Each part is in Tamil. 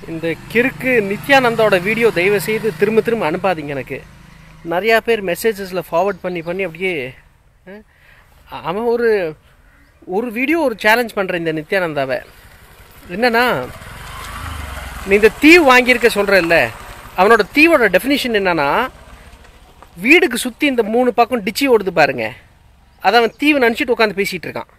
இந்த கிறுக்கு நித்யானந்தாவோட வீடியோ தயவு செய்து திரும்ப திரும்ப அனுப்பாதீங்க எனக்கு நிறையா பேர் மெசேஜஸில் ஃபார்வர்ட் பண்ணி பண்ணி அப்படியே அஹ், அவன் ஒரு ஒரு வீடியோ ஒரு சேலஞ்ச் பண்ணுற இந்த நித்யானந்தாவை என்னன்னா நீ இந்த தீவு வாங்கியிருக்க சொல்கிறல்ல அவனோட தீவோட டெஃபினிஷன் என்னன்னா வீடுக்கு சுற்றி இந்த மூணு பக்கம் டிச்சி ஓடுது பாருங்க அதை அவன் தீவு நினச்சிட்டு உட்காந்து பேசிகிட்டு இருக்கான்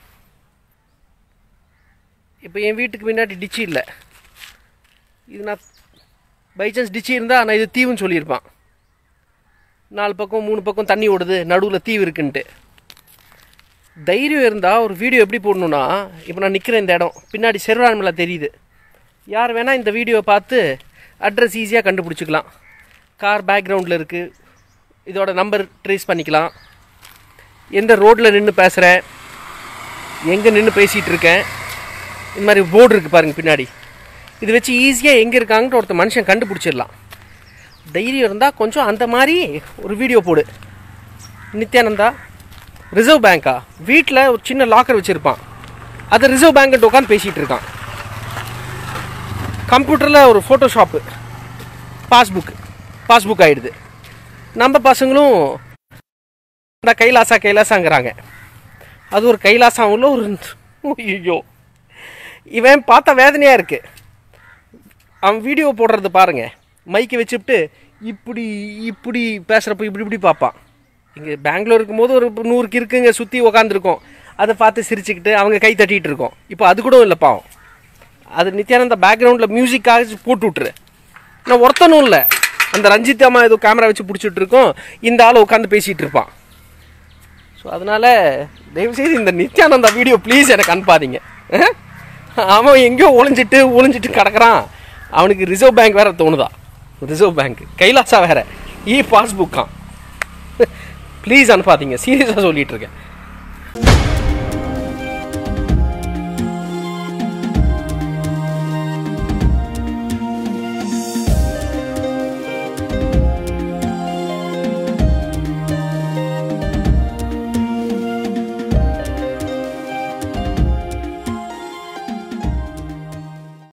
இப்போ என் வீட்டுக்கு முன்னாடி டிச்சி இல்லை இது நான் பை சான்ஸ் டிச்சி இருந்தால் நான் இது தீவுன்னு சொல்லியிருப்பான் நாலு பக்கம் மூணு பக்கம் தண்ணி ஓடுது நடுவில் தீவு இருக்குன்ட்டு தைரியம் இருந்தால் ஒரு வீடியோ எப்படி போடணும்னா இப்போ நான் நிற்கிற இந்த இடம் பின்னாடி செர்வான்மலை தெரியுது யார் வேணால் இந்த வீடியோவை பார்த்து அட்ரஸ் ஈஸியாக கண்டுபிடிச்சிக்கலாம் கார் பேக்ரவுண்டில் இருக்குது இதோட நம்பர் ட்ரேஸ் பண்ணிக்கலாம் எந்த ரோட்டில் நின்று பேசுகிறேன் எங்கே நின்று பேசிகிட்டு இருக்கேன் இந்த மாதிரி போர்டு இருக்குது பாருங்க பின்னாடி இது வச்சு ஈஸியாக எங்கே இருக்காங்கன்ட்டு ஒருத்த மனுஷன் கண்டுபிடிச்சிடலாம் தைரியம் இருந்தால் கொஞ்சம் அந்த மாதிரி ஒரு வீடியோ போடு நித்யானந்தா ரிசர்வ் பேங்க்கா வீட்டில் ஒரு சின்ன லாக்கர் வச்சுருப்பான் அதை ரிசர்வ் பேங்க்கிட்ட உட்காந்து பேசிகிட்டு இருக்கான் கம்ப்யூட்டரில் ஒரு ஃபோட்டோஷாப்பு பாஸ்புக் பாஸ்புக் ஆகிடுது நம்ம பசங்களும் இந்த கைலாசா கைலாசாங்கிறாங்க அது ஒரு கைலாசம் உள்ள ஒரு ஐயோ இவன் பார்த்த வேதனையாக இருக்குது அவன் வீடியோ போடுறது பாருங்க மைக்கை வச்சுட்டு இப்படி இப்படி பேசுகிறப்ப இப்படி இப்படி பார்ப்பான் இங்கே பெங்களூர் இருக்கும்போது ஒரு நூறு கிறுக்குங்க சுற்றி உக்காந்துருக்கோம் அதை பார்த்து சிரிச்சுக்கிட்டு அவங்க கை தட்டிகிட்டு இருக்கோம் இப்போ அது கூட இல்லை பாவம் அது நித்யானந்த பேக்ரவுண்டில் மியூசிக்காக போட்டு விட்ரு நான் ஒருத்தனும் இல்லை அந்த ரஞ்சித் அம்மா ஏதோ கேமரா வச்சு பிடிச்சிட்டு இருக்கோம் இந்த ஆள் உட்காந்து பேசிகிட்டு இருப்பான் ஸோ அதனால் தயவுசெய்து இந்த நித்யானந்தா வீடியோ ப்ளீஸ் எனக்கு அனுப்பாதீங்க அஹ்? அவன் எங்கேயோ ஒளிஞ்சிட்டு ஒளிஞ்சிட்டு கிடக்குறான் அவனுக்கு ரிசர்வ் பேங்க் வேற தோணுதா ரிசர்வ் பேங்க் கைலாசா வேற இ பாஸ்புக்கான் ப்ளீஸ் அனுப்பாதீங்க சீரியஸாக சொல்லிட்டு இருக்கேன்